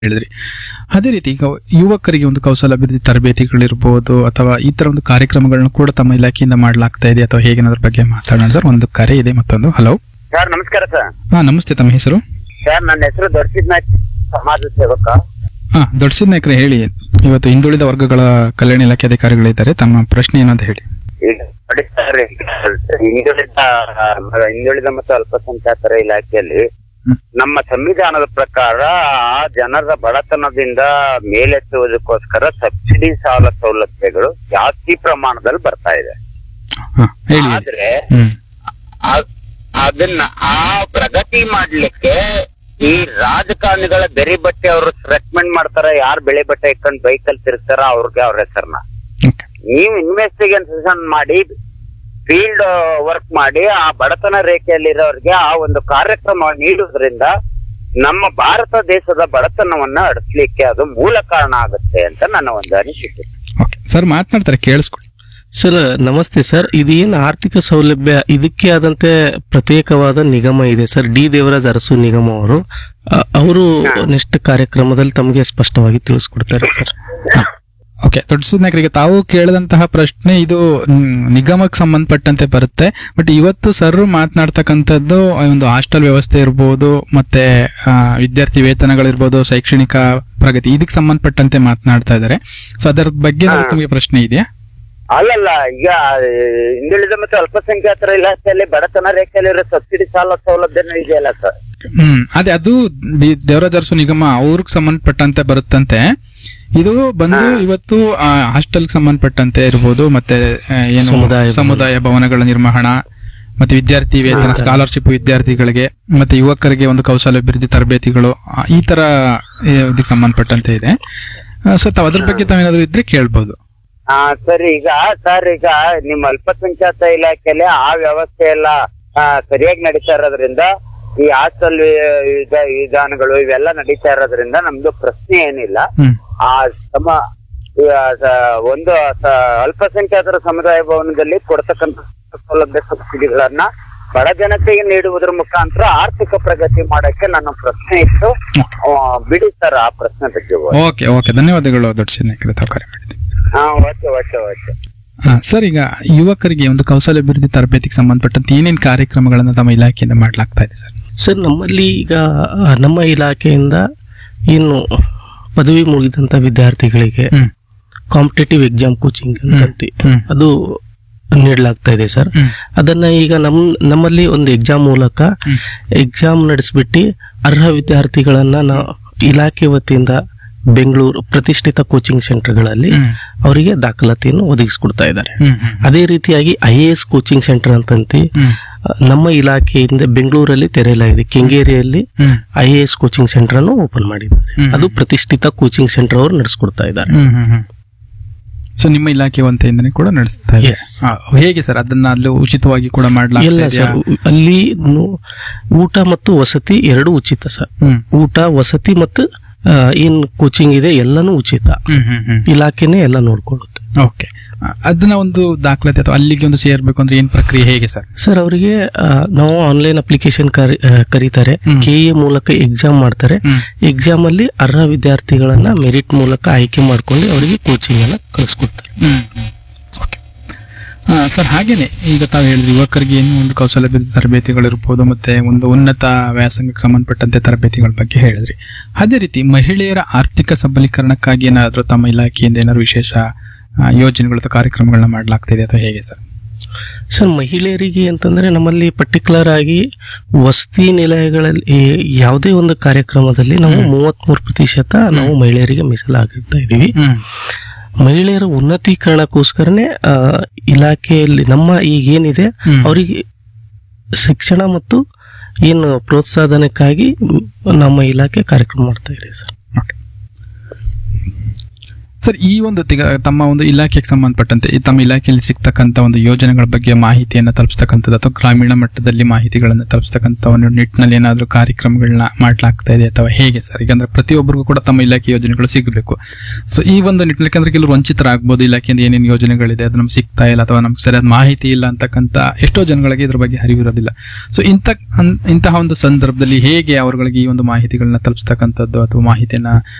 ಹೇಳಿದ್ರಿ ಅದೇ ರೀತಿ ಈಗ ಯುವಕರಿಗೆ ಒಂದು ಕೌಶಲಾಭಿವೃದ್ಧಿ ತರಬೇತಿಗಳಿರ್ಬೋದು ಅಥವಾ ಈ ತರ ಒಂದು ಕಾರ್ಯಕ್ರಮಗಳನ್ನ ಕೂಡ ತಮ್ಮ ಇಲಾಖೆಯಿಂದ ಮಾಡಲಾಗ್ತಾ ಇದೆ ಅಥವಾ ಹೇಗೆ ಅನ್ನೋದ್ರ ಬಗ್ಗೆ ಮಾತಾಡೋಣ ಸರ್ ಒಂದು ಕರೆ ಇದೆ ಮತ್ತೊಂದು ಹಲೋ ಸರ್ ನಮಸ್ಕಾರ ಸರ್ ಹಾ ನಮಸ್ತೆ ತಮ್ಮ ಹೆಸರು ಸರ್ ನನ್ನ ಹೆಸರು ದೊಡ್ಡಸಿದ್ನಾಥ್ ಸಮಾಜ ಸೇವಕ ಹಾ ದೊಡ್ಡ ನಾಯಕರೇ ಹೇಳಿ ಇವತ್ತು ಹಿಂದುಳಿದ ವರ್ಗಗಳ ಕಲ್ಯಾಣ ಇಲಾಖೆ ಅಧಿಕಾರಿಗಳಿದ್ದಾರೆ ತಮ್ಮ ಪ್ರಶ್ನೆ ಏನು ಅಂತ ಹೇಳಿ ಈಗ ನೋಡಿ ಸರ್ ಈಗ ಹಿಂದುಳಿದ ಹಿಂದುಳಿದ ಮತ್ತು ಅಲ್ಪಸಂಖ್ಯಾತರ ಇಲಾಖೆಯಲ್ಲಿ ಹ್ಮ್. ನಮ್ಮ ಸಂವಿಧಾನದ ಪ್ರಕಾರ ಆ ಜನರ ಬಡತನದಿಂದ ಮೇಲೆತ್ತುವುದಕ್ಕೋಸ್ಕರ ಸಬ್ಸಿಡಿ ಸಾಲ ಸೌಲಭ್ಯಗಳು ಜಾಸ್ತಿ ಪ್ರಮಾಣದಲ್ಲಿ ಬರ್ತಾ ಇದೆ ಹಾ ಹೇಳಿ ಆದ್ರೆ ಹ್ಮ್ ಆ- ಅದನ್ನ ಆ ಪ್ರಗತಿ ಮಾಡ್ಲಿಕ್ಕೆ ಈ ರಾಜಕಾರಣಿಗಳ ಬೆರಿ ಬಟ್ಟೆ ಅವರು ರೆಕಮೆಂಡ್ ಮಾಡ್ತಾರ ಯಾರು ಬೆಳೆ ಬಟ್ಟೆ ಇಟ್ಕೊಂಡು ಬೈಕಲ್ಲಿ ತಿರುಗ್ತಾರ ಅವ್ರಿಗೆ ಅವ್ರ ಹೆಸರನ್ನ ಓಕೆ ನೀವು ಇನ್ವೆಸ್ಟಿಗೇಷನ್ ಮಾಡಿ ಫೀಲ್ಡ್ ವರ್ಕ್ ಮಾಡಿ ಆ ಬಡತನ ರೇಖೆಯಲ್ಲಿರೋರಿಗೆ ಆ ಒಂದು ಕಾರ್ಯಕ್ರಮ ನೀಡುವುದರಿಂದ ನಮ್ಮ ಭಾರತ ದೇಶದ ಬಡತನವನ್ನ ಅಡಸ್ಲಿಕ್ಕೆ ಅದು ಮೂಲ ಕಾರಣ ಆಗುತ್ತೆ ಅಂತ ನನ್ನ ಒಂದು ಅನಿಸಿಕೆ ಓಕೆ ಸರ್ ಮಾತನಾಡ್ತಾರೆ ಕೇಳಿಸ್ಕೊಳ್ಳಿ ಸರ್ ನಮಸ್ತೆ ಸರ್ ಇದೇನು ಆರ್ಥಿಕ ಸೌಲಭ್ಯ ಇದಕ್ಕೆ ಆದಂತೆ ಪ್ರತ್ಯೇಕವಾದ ನಿಗಮ ಇದೆ ಸರ್ ಡಿ ದೇವರಾಜ್ ಅರಸು ನಿಗಮ ಅವರು ಅ- ಅವರು ನೆಕ್ಸ್ಟ್ ಕಾರ್ಯಕ್ರಮದಲ್ಲಿ ತಮಗೆ ಸ್ಪಷ್ಟವಾಗಿ ತಿಳಿಸ್ಕೊಡ್ತಾರೆ ಸರ್ ಓಕೆ ದೊಡ್ಡ ನಾಯಕರಿಗೆ ತಾವು ಕೇಳಿದಂತಹ ಪ್ರಶ್ನೆ ಇದು ಮ್, ನಿಗಮಕ್ಕೆ ಸಂಬಂಧಪಟ್ಟಂತೆ ಬರುತ್ತೆ ಬಟ್ ಇವತ್ತು ಸರ್ ಮಾತನಾಡ್ತಕ್ಕಂಥದ್ದು ಒಂದು ಹಾಸ್ಟೆಲ್ ವ್ಯವಸ್ಥೆ ಇರ್ಬೋದು ಮತ್ತೆ ಆ, ವಿದ್ಯಾರ್ಥಿ ವೇತನಗಳಿರ್ಬೋದು ಶೈಕ್ಷಣಿಕ ಪ್ರಗತಿ ಇದಕ್ಕೆ ಸಂಬಂಧಪಟ್ಟಂತೆ ಮಾತನಾಡ್ತಾ ಇದ್ದಾರೆ ಸೊ ಅದರ ಬಗ್ಗೆ ಏನಾದ್ರು ತಮಗೆ ಪ್ರಶ್ನೆ ಇದೆಯಾ ಅಲ್ಲಲ್ಲ ಈಗ ಆ, ಹಿಂದುಳಿದ ಮತ್ತು ಅಲ್ಪಸಂಖ್ಯಾತರ ಇಲಾಖೆಯಲ್ಲಿ ಬಡತನ ರೇಖೆಯಲ್ಲಿರೋ ಸಬ್ಸಿಡಿ ಸಾಲ ಸೌಲಭ್ಯನೂ ಇದೆಯಲ್ಲ ಸರ್ ಹ್ಮ್ ಅದೇ ಅದು ಡಿ- ದೇವರಾಜ ಅರಸು ನಿಗಮ ಅವ್ರಿಗೆ ಸಂಬಂಧಪಟ್ಟಂತೆ ಬರುತ್ತಂತೆ ಇದು ಬಂದು ಇವತ್ತು ಹಾಸ್ಟೆಲ್ ಸಂಬಂಧಪಟ್ಟಂತೆ ಇರ್ಬೋದು ಮತ್ತೆ ಆ, ಏನು ಸಮುದಾಯ ಭವನ. ಸಮುದಾಯ ಭವನಗಳ ನಿರ್ವಹಣಾ ಮತ್ತೆ ವಿದ್ಯಾರ್ಥಿ ವೇತನ ಸ್ಕಾಲರ್ಶಿಪ್ ವಿದ್ಯಾರ್ಥಿಗಳಿಗೆ ಮತ್ತೆ ಯುವಕರಿಗೆ ಒಂದು ಕೌಶಲ್ಯಾಭಿವೃದ್ಧಿ ತರಬೇತಿಗಳು ಆ, ಈ ತರ ಆ, ಇದಕ್ಕೆ ಸಂಬಂಧಪಟ್ಟಂತೆ ಇದೆ ಸೊ ತಾವ್ ಅದ್ರ ಬಗ್ಗೆ ತಾವೇನಾದ್ರು ಇದ್ರೆ ಕೇಳ್ಬೋದು ಹಾ ಸರ್ ಈಗ ಸರ್ ಈಗ ನಿಮ್ಮ ಅಲ್ಪಸಂಖ್ಯಾತ ಇಲಾಖೆಯಲ್ಲಿ ಆ ವ್ಯವಸ್ಥೆ ಎಲ್ಲ ಆ, ಸರಿಯಾಗಿ ನಡೀತಾ ಇರೋದ್ರಿಂದ ಈ ಹಾಸ್ಟೆಲ್ ವಿಧಾನಗಳು ಇವೆಲ್ಲ ನಡೀತಾ ಇರೋದ್ರಿಂದ ನಮ್ದು ಪ್ರಶ್ನೆ ಏನಿಲ್ಲ ಹ್ಮ್ ಆ ಸಮ ಈ, ಆ, ಸ- ಒಂದು ಸ- ಅಲ್ಪಸಂಖ್ಯಾತರ ಸಮುದಾಯ ಭವನದಲ್ಲಿ ಕೊಡ್ತಕ್ಕಂಥ ಸೌಲಭ್ಯ ಸಬ್ಸಿಡಿಗಳನ್ನ ಬಡ ಜನತೆಗೆ ನೀಡುವುದರ ಮುಖಾಂತರ ಆರ್ಥಿಕ ಪ್ರಗತಿ ಮಾಡಕ್ಕೆ ನನ್ನ ಪ್ರಶ್ನೆ ಇತ್ತು ಆ, ಬಿಡಿ ಸರ್ ಆ ಪ್ರಶ್ನೆ ಬಗ್ಗೆ ಓಕೆ ಓಕೆ ಧನ್ಯವಾದಗಳು ದೊಡ್ಡ ನಾಯಕರೇ ತಾವು ಕರೆ ಮಾಡಿದ್ದೀವಿ ಹಾ ಓಕೆ ಓಕೆ ಓಕೆ ಹಾ, ಸರ್ ಈಗ ಯುವಕರಿಗೆ ಒಂದು ಕೌಶಲ್ಯಾಭಿವೃದ್ಧಿ ತರಬೇತಿಗೆ ಸಂಬಂಧಪಟ್ಟಂತೆ ಏನೇನು ಕಾರ್ಯಕ್ರಮಗಳನ್ನ ತಮ್ಮ ಇಲಾಖೆಯಿಂದ ಮಾಡಲಾಗ್ತಾ ಇದೆ ಸರ್ ಸರ್ ನಮ್ಮಲ್ಲಿ ಈಗ ಆ, ನಮ್ಮ ಇಲಾಖೆಯಿಂದ ಏನು ಪದವಿ ಮುಗಿದಂತ ವಿದ್ಯಾರ್ಥಿಗಳಿಗೆ ಹ್ಮ್ ಕಾಂಪಿಟೇಟಿವ್ ಎಕ್ಸಾಮ್ ಕೋಚಿಂಗ್ ಅಂತ ಹ್ಮ್. ಅದು ನೀಡಲಾಗ್ತಾ ಇದೆ ಸರ್ ಹ್ಮ್. ಅದನ್ನ ಈಗ ನಮ್ ನಮ್ಮಲ್ಲಿ ಒಂದು ಎಕ್ಸಾಮ್ ಮೂಲಕ ಹ್ಮ್. ಎಕ್ಸಾಮ್ ನಡೆಸಿಬಿಟ್ಟು ಅರ್ಹ ವಿದ್ಯಾರ್ಥಿಗಳನ್ನ ನಾವು ಇಲಾಖೆ ವತಿಯಿಂದ ಬೆಂಗಳೂರು ಪ್ರತಿಷ್ಠಿತ ಕೋಚಿಂಗ್ ಸೆಂಟರ್ಗಳಲ್ಲಿ ಹ್ಮ್. ಅವರಿಗೆ ದಾಖಲಾತಿಯನ್ನು ಒದಗಿಸಿಕೊಡ್ತಾ ಇದ್ದಾರೆ ಹ್ಮ್ ಹ್ಮ್ ಅದೇ ರೀತಿಯಾಗಿ I A S coaching centre ಅಂತಂತಿ ಹ್ಮ್. ನಮ್ಮ ಇಲಾಖೆಯಿಂದ ಬೆಂಗಳೂರಲ್ಲಿ ತೆರೆಯಲಾಗಿದೆ ಕೆಂಗೇರಿಯಲ್ಲಿ ಹ್ಮ್. I A S coaching centre ಅನ್ನು ಓಪನ್ ಮಾಡಿದ್ದಾರೆ ಹ್ಮ್. ಅದು ಪ್ರತಿಷ್ಠಿತ ಕೋಚಿಂಗ್ ಸೆಂಟರ್ ಅವರು ನಡೆಸ್ಕೊಡ್ತಾ ಇದ್ದಾರೆ ಹ್ಮ್ ಹ್ಮ್ ಹ್ಮ್. ಸೊ ನಿಮ್ಮ ಇಲಾಖೆ ವಂತೆಯಿಂದನೇ ಕೂಡ ನಡೆಸ್ತಾ ಇದೆ Yes. ಹಾ, ಹೇಗೆ ಸರ್ ಅದನ್ನ ಅಲ್ಲಿ ಉಚಿತವಾಗಿ ಕೂಡ ಎಲ್ಲ ಮಾಡಲಾಗ್ತಾ ಸರ್ ಅಲ್ಲಿ ನು- ಊಟ ಮತ್ತು ವಸತಿ ಎರಡು ಉಚಿತ ಸರ್ ಹ್ಮ್ ಊಟ ವಸತಿ ಮತ್ತು ಆ, ಏನ್ ಕೋಚಿಂಗ್ ಇದೆ ಎಲ್ಲಾನು ಉಚಿತ ಹ್ಮ್ ಹ್ಮ್ ಹ್ಮ್ ಇಲಾಖೆನೆ ಎಲ್ಲ ನೋಡ್ಕೊಳ್ಳುತ್ತೆ ಓಕೆ ಅದನ್ನ ಒಂದು ದಾಖಲಾತಿ ಅಥವಾ ಅಲ್ಲಿಗೆ ಒಂದು ಸೇರ್ಬೇಕು ಅಂದ್ರೆ ಏನ್ ಪ್ರಕ್ರಿಯೆ ಹೇಗೆ ಸರ್ ಸರ್ ಅವರಿಗೆ ನಾವು ಆನ್ಲೈನ್ ಅಪ್ಲಿಕೇಶನ್ ಕರೀತಾರೆ ಹ್ಮ್. ಕೆ ಎ ಮೂಲಕ ಎಕ್ಸಾಮ್ ಮಾಡ್ತಾರೆ ಹ್ಮ್. ಎಕ್ಸಾಮ್ ಅಲ್ಲಿ ಅರ್ಹ ವಿದ್ಯಾರ್ಥಿಗಳನ್ನ ಮೆರಿಟ್ ಮೂಲಕ ಆಯ್ಕೆ ಮಾಡ್ಕೊಂಡು ಅವರಿಗೆ ಕೋಚಿಂಗ್ ಅನ್ನ ಕಳಿಸ್ಕೊಡ್ತಾರೆ ಸರ್ ಹಾಗೇನೆ ಈಗ ತಾವು ಹೇಳಿದ್ರಿ ಯುವಕರಿಗೆ ಏನು ಒಂದು ಕೌಶಲ್ಯಾಭಿವೃದ್ಧಿ ತರಬೇತಿಗಳಿರ್ಬೋದು ಮತ್ತೆ ಒಂದು ಉನ್ನತ ವ್ಯಾಸಂಗಕ್ಕೆ ಸಂಬಂಧಪಟ್ಟಂತೆ ತರಬೇತಿಗಳ ಬಗ್ಗೆ ಹೇಳಿದ್ರಿ ಅದೇ ರೀತಿ ಮಹಿಳೆಯರ ಆರ್ಥಿಕ ಸಬಲೀಕರಣಕ್ಕಾಗಿ ಏನಾದರೂ ತಮ್ಮ ಇಲಾಖೆಯಿಂದ ಏನಾದ್ರು ವಿಶೇಷ ಆ, ಯೋಜನೆಗಳು ಅಥವಾ ಕಾರ್ಯಕ್ರಮಗಳನ್ನ ಮಾಡಲಾಗ್ತಿದೆ ಅಥವಾ ಹೇಗೆ ಸರ್ ಸರ್ ಮಹಿಳೆಯರಿಗೆ ಅಂತಂದ್ರೆ ನಮ್ಮಲ್ಲಿ ಪರ್ಟಿಕ್ಯುಲರ್ ಆಗಿ ವಸತಿ ನಿಲಯಗಳಲ್ಲಿ ಈ ಯಾವುದೇ ಒಂದು ಕಾರ್ಯಕ್ರಮದಲ್ಲಿ ನಾವು ಮೂವತ್ಮೂರು ಪ್ರತಿಶತ ನಾವು ಮಹಿಳೆಯರಿಗೆ ಮೀಸಲಾಗಿರ್ತಾ ಇದೀವಿ ಮಹಿಳೆಯರ ಉನ್ನತೀಕರಣಕ್ಕೋಸ್ಕರನೇ ಆ, ಇಲಾಖೆಯಲ್ಲಿ ನಮ್ಮ ಈಗ ಏನಿದೆ ಹ್ಮ್. ಅವರಿಗೆ ಶಿಕ್ಷಣ ಮತ್ತು ಏನು ಪ್ರೋತ್ಸಾಹನಕ್ಕಾಗಿ ಮ್, ನಮ್ಮ ಇಲಾಖೆ ಕಾರ್ಯಕ್ರಮ ಮಾಡ್ತಾ ಇದೆ ಸರ್ ಸರ್ ಈ ಒಂದು ತಿಗ ತಮ್ಮ ಒಂದು ಇಲಾಖೆಗೆ ಸಂಬಂಧಪಟ್ಟಂತೆ ಈ ತಮ್ಮ ಇಲಾಖೆಯಲ್ಲಿ ಸಿಗ್ತಕ್ಕಂಥ ಒಂದು ಯೋಜನೆಗಳ ಬಗ್ಗೆ ಮಾಹಿತಿಯನ್ನು ತಲುಪಿಸ್ತಕ್ಕಂಥದ್ದು ಅಥವಾ ಗ್ರಾಮೀಣ ಮಟ್ಟದಲ್ಲಿ ಮಾಹಿತಿಗಳನ್ನು ತಲುಪಿಸ್ತಕ್ಕಂಥ ಒಂದು ನಿಟ್ಟಿನಲ್ಲಿ ಏನಾದರೂ ಕಾರ್ಯಕ್ರಮಗಳನ್ನ ಮಾಡ್ಲಾಗ್ತಾ ಇದೆ ಅಥವಾ ಹೇಗೆ ಸರ್ ಯಾಕಂದ್ರೆ ಪ್ರತಿಯೊಬ್ಬರಿಗೂ ಕೂಡ ತಮ್ಮ ಇಲಾಖೆ ಯೋಜನೆಗಳು ಸಿಗಬೇಕು ಸೊ ಈ ಒಂದು ನಿಟ್ಟಿನಲ್ಲಿ ಯಾಕಂದ್ರೆ ಕೆಲವರು ವಂಚಿತರಾಗ್ಬೋದು ಇಲಾಖೆಯಿಂದ ಏನೇನು ಯೋಜನೆಗಳಿದೆ ಅದು ನಮ್ಗೆ ಸಿಗ್ತಾ ಇಲ್ಲ ಅಥವಾ ನಮ್ಗೆ ಸರಿಯಾದ ಮಾಹಿತಿ ಇಲ್ಲ ಅಂತಕ್ಕಂಥ ಎಷ್ಟೋ ಜನಗಳಿಗೆ ಇದ್ರ ಬಗ್ಗೆ ಅರಿವಿರೋದಿಲ್ಲ ಸೊ ಇಂಥ ಅನ್- ಇಂತಹ ಒಂದು ಸಂದರ್ಭದಲ್ಲಿ ಹೇಗೆ ಅವರುಗಳಿಗೆ ಈ ಒಂದು ಮಾಹಿತಿಗಳನ್ನ ತಲುಪಿಸ್ತಕ್ಕಂಥದ್ದು ಅಥವಾ ಮಾಹಿತಿಯನ್ನ